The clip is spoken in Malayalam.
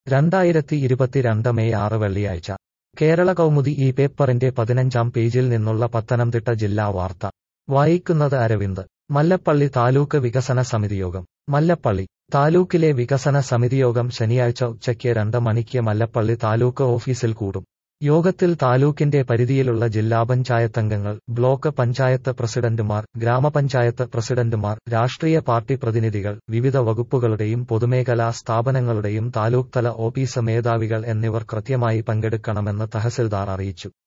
രണ്ടായിരത്തി ഇരുപത്തിരണ്ട് മെയ് ആറ് വെള്ളിയാഴ്ച കേരള കൗമുദി ഈ പേപ്പറിന്റെ പതിനഞ്ചാം പേജിൽ നിന്നുള്ള പത്തനംതിട്ട ജില്ലാ വാർത്ത വായിക്കുന്നത് അരവിന്ദ് മല്ലപ്പള്ളി താലൂക്ക് വികസന സമിതിയോഗം മല്ലപ്പള്ളി താലൂക്കിലെ വികസന സമിതിയോഗം ശനിയാഴ്ച ഉച്ചയ്ക്ക് രണ്ട് മണിക്ക് മല്ലപ്പള്ളി താലൂക്ക് ഓഫീസിൽ കൂടും യോഗത്തിൽ താലൂക്കിന്റെ പരിധിയിലുള്ള ജില്ലാ പഞ്ചായത്തംഗങ്ങൾ ബ്ലോക്ക് പഞ്ചായത്ത് പ്രസിഡന്റുമാർ ഗ്രാമപഞ്ചായത്ത് പ്രസിഡന്റുമാർ രാഷ്ട്രീയ പാർട്ടി പ്രതിനിധികൾ വിവിധ വകുപ്പുകളുടെയും പൊതുമേഖലാ സ്ഥാപനങ്ങളുടെയും താലൂക്ക് തല ഓഫീസ് മേധാവികൾ എന്നിവർ കൃത്യമായി പങ്കെടുക്കണമെന്ന് തഹസിൽദാർ അറിയിച്ചു